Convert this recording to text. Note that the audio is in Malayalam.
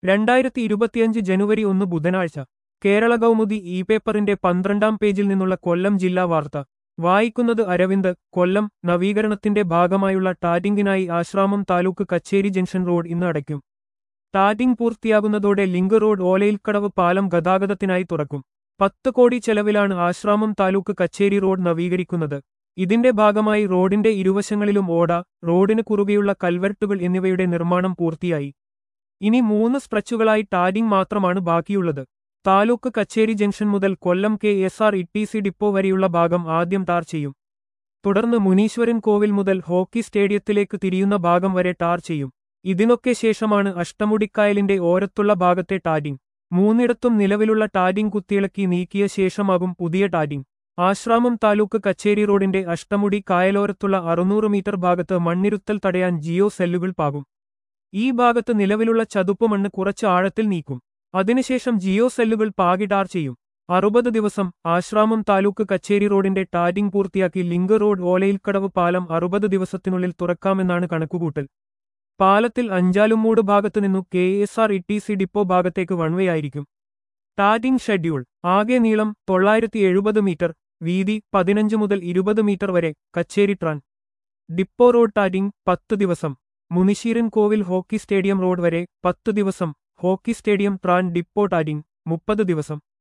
രണ്ടായിരത്തി ഇരുപത്തിയഞ്ച് ജനുവരി ഒന്ന് ബുധനാഴ്ച കേരള കൗമുദി ഇ പേപ്പറിന്റെ പന്ത്രണ്ടാം പേജിൽ നിന്നുള്ള കൊല്ലം ജില്ലാ വാർത്ത വായിക്കുന്നത് അരവിന്ദ് കൊല്ലം നവീകരണത്തിന്റെ ഭാഗമായുള്ള ടാറ്റിംഗിനായി ആശ്രാമം താലൂക്ക് കച്ചേരി ജംഗ്ഷൻ റോഡ് ഇന്ന് അടയ്ക്കും ടാറ്റിംഗ് പൂർത്തിയാകുന്നതോടെ ലിങ്ക് റോഡ് ഓലയിൽക്കടവ് പാലം ഗതാഗതത്തിനായി തുറക്കും പത്ത് കോടി ചെലവിലാണ് ആശ്രാമം താലൂക്ക് കച്ചേരി റോഡ് നവീകരിക്കുന്നത് ഇതിന്റെ ഭാഗമായി റോഡിന്റെ ഇരുവശങ്ങളിലും ഓട റോഡിന് കുറുകെയുള്ള കൽവെർട്ടുകൾ എന്നിവയുടെ നിർമ്മാണം പൂർത്തിയായി ഇനി മൂന്ന് സ്ട്രെച്ചുകളായി ടാരിംഗ് മാത്രമാണ് ബാക്കിയുള്ളത് താലൂക്ക് കച്ചേരി ജംഗ്ഷൻ മുതൽ Kollam K S R T C സി ഡിപ്പോ വരെയുള്ള ഭാഗം ആദ്യം ടാർ ചെയ്യും തുടർന്ന് മുനീശ്വരൻ കോവിൽ മുതൽ ഹോക്കി സ്റ്റേഡിയത്തിലേക്ക് തിരിയുന്ന ഭാഗം വരെ ടാർ ചെയ്യും ഇതിനൊക്കെ ശേഷമാണ് അഷ്ടമുടിക്കായലിന്റെ ഓരത്തുള്ള ഭാഗത്തെ ടാരിംഗ് മൂന്നിടത്തും നിലവിലുള്ള ടാരിംഗ് കുത്തിയിളക്കി നീക്കിയ ശേഷമാകും പുതിയ ടാരിംഗ് ആശ്രാമം താലൂക്ക് കച്ചേരി റോഡിന്റെ അഷ്ടമുടി കായലോരത്തുള്ള അറുന്നൂറ് മീറ്റർ ഭാഗത്ത് മണ്ണിരുത്തൽ തടയാൻ ജിയോ സെല്ലുകൾ പാകും ഈ ഭാഗത്ത് നിലവിലുള്ള ചതുപ്പ് മണ്ണ് കുറച്ച് ആഴത്തിൽ നീക്കും അതിനുശേഷം ജിയോ സെല്ലുകൾ പാകി ടാർ ചെയ്യും അറുപത് ദിവസം ആശ്രാമം താലൂക്ക് കച്ചേരി റോഡിന്റെ ടാരിംഗ് പൂർത്തിയാക്കി ലിങ്ക് റോഡ് ഓലയിൽക്കടവ് പാലം അറുപത് ദിവസത്തിനുള്ളിൽ തുറക്കാമെന്നാണ് കണക്കുകൂട്ടൽ പാലത്തിൽ അഞ്ചാലുമൂട് ഭാഗത്തുനിന്നു K S R T C സി ഡിപ്പോ ഭാഗത്തേക്ക് വൺവേ ആയിരിക്കും ടാറ്റിംഗ് ഷെഡ്യൂൾ ആകെ നീളം തൊള്ളായിരത്തി എഴുപത് മീറ്റർ വീതി പതിനഞ്ച് മുതൽ ഇരുപത് മീറ്റർ വരെ കച്ചേരി ട്രാൻ ഡിപ്പോ റോഡ് ടാറ്റിംഗ് പത്ത് ദിവസം മുനിശീരൻ കോവിൽ ഹോക്കി സ്റ്റേഡിയം റോഡ് വരെ പത്ത് ദിവസം ഹോക്കി സ്റ്റേഡിയം ട്രാൻ ഡിപ്പോ ടാറ്റിംഗ് മുപ്പത് ദിവസം